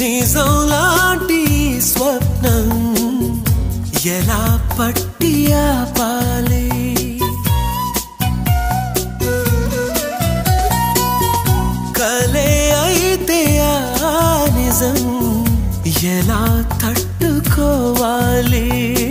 నిజం లాంటి ఈ స్వప్నం ఎలా పట్టి ఆపాలి కలే అయితే ఆ నిజం ఎలా తట్టుకోవాలి